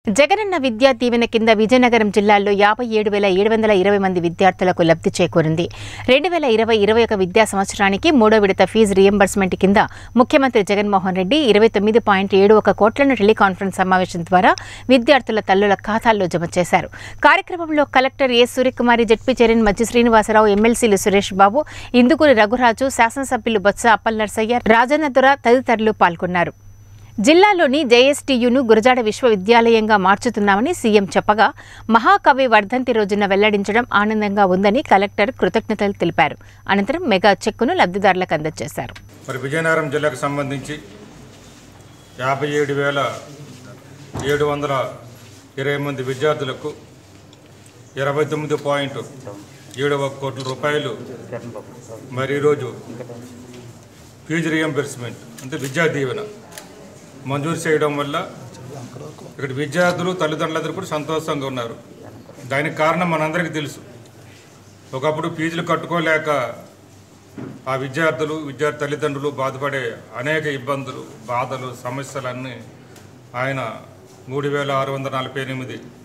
జగనన్న విద్యా దీవెన కింద విజయనగరం జిల్లాలో యాభై ఏడు వేల ఏడు వందల ఇరవై మంది విద్యార్థులకు లబ్ధి చేకూరింది రెండు వేల ఇరవై ఇరవై ఒక విద్యా సంవత్సరానికి మూడో విడత ఫీజు రియంబర్స్మెంట్ కింద ముఖ్యమంత్రి జగన్మోహన్ రెడ్డి ఇరవై తొమ్మిది పాయింట్ ఏడు ఒక కోట్లను టెలికాన్ఫరెన్స్ సమావేశం ద్వారా విద్యార్థుల తల్లుల ఖాతాల్లో జమ చేశారు కార్యక్రమంలో collector A Suryakumari ZP chairman మధ్య శ్రీనివాసరావు ఎమ్మెల్సీలు సురేష్ బాబు ఇందుకూరి రఘురాజు శాసనసభ్యులు బొత్స అప్పల్ నర్సయ్య రాజన్నదుర తదితరులు పాల్గొన్నారు జిల్లాలోని జేఎస్టీయును గురజాడ విశ్వవిద్యాలయంగా మార్చుతున్నామని సీఎం చెప్పగా మహాకవి వర్ధంతి రోజున వెల్లడించడం ఆనందంగా ఉందని కలెక్టర్ కృతజ్ఞతలు తెలిపారు అనంతరం మెగా చెక్కును లబ్ధిదారులకు అందజేశారు మరి విజయనగరం జిల్లాకు సంబంధించి యాభై ఏడు వేల ఏడు వందల ఇరవై మంది విద్యార్థులకు ఇరవై తొమ్మిది పాయింట్ ఏడు ఒక కోట్ల రూపాయలు మరి ఈరోజు ఫీజు రియంబర్స్మెంట్ అంటే విద్యా దీవెన మంజూరు చేయడం వల్ల ఇక్కడ విద్యార్థులు తల్లిదండ్రులందరూ కూడా సంతోషంగా ఉన్నారు దానికి కారణం మనందరికీ తెలుసు ఒకప్పుడు ఫీజులు కట్టుకోలేక ఆ విద్యార్థులు విద్యార్థి తల్లిదండ్రులు బాధపడే అనేక ఇబ్బందులు బాధలు సమస్యలన్నీ ఆయన మూడు వేల ఆరు వందల నలభై ఎనిమిది